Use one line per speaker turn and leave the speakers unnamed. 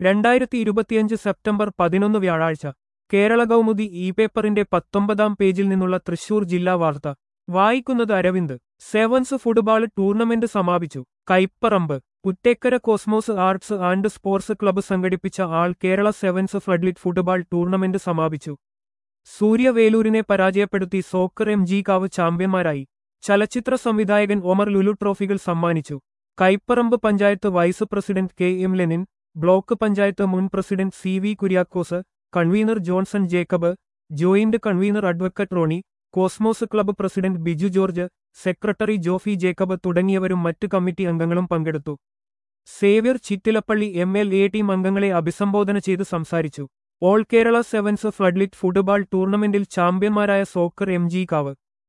രണ്ടായിരത്തി ഇരുപത്തിയഞ്ച് സെപ്റ്റംബർ പതിനൊന്ന് വ്യാഴാഴ്ച കേരള കൗമുദി ഇ പേപ്പറിന്റെ പത്തൊമ്പതാം പേജിൽ നിന്നുള്ള തൃശൂർ ജില്ലാ വാർത്ത വായിക്കുന്നത് അരവിന്ദ് സെവൻസ് ഫുട്ബോൾ ടൂർണമെന്റ് സമാപിച്ചു Kaiparamb Kuttekkara Cosmos arts and sports club സംഘടിപ്പിച്ച all Kerala sevens floodlit football tournament സമാപിച്ചു സൂര്യവേലൂരിനെ പരാജയപ്പെടുത്തി സോക്കർ എം ജി കാവ് ചാമ്പ്യന്മാരായി ചലച്ചിത്ര സംവിധായകൻ ഒമർ ലുലു ട്രോഫികൾ സമ്മാനിച്ചു Kaiparamb panchayat vice president K M Lenin block panchayat മുൻ president C V Kuriakose convener Johnson Jacob joint convener advocate Rony Cosmos club president Biju George secretary Jofy Jacob തുടങ്ങിയവരും മറ്റ് കമ്മിറ്റി അംഗങ്ങളും പങ്കെടുത്തു Xavier Chittilappilly M L A team അംഗങ്ങളെ അഭിസംബോധന ചെയ്ത് സംസാരിച്ചു all Kerala sevens floodlit football ടൂർണമെന്റിൽ ചാമ്പ്യന്മാരായ സോക്കർ എം ജി കാവ്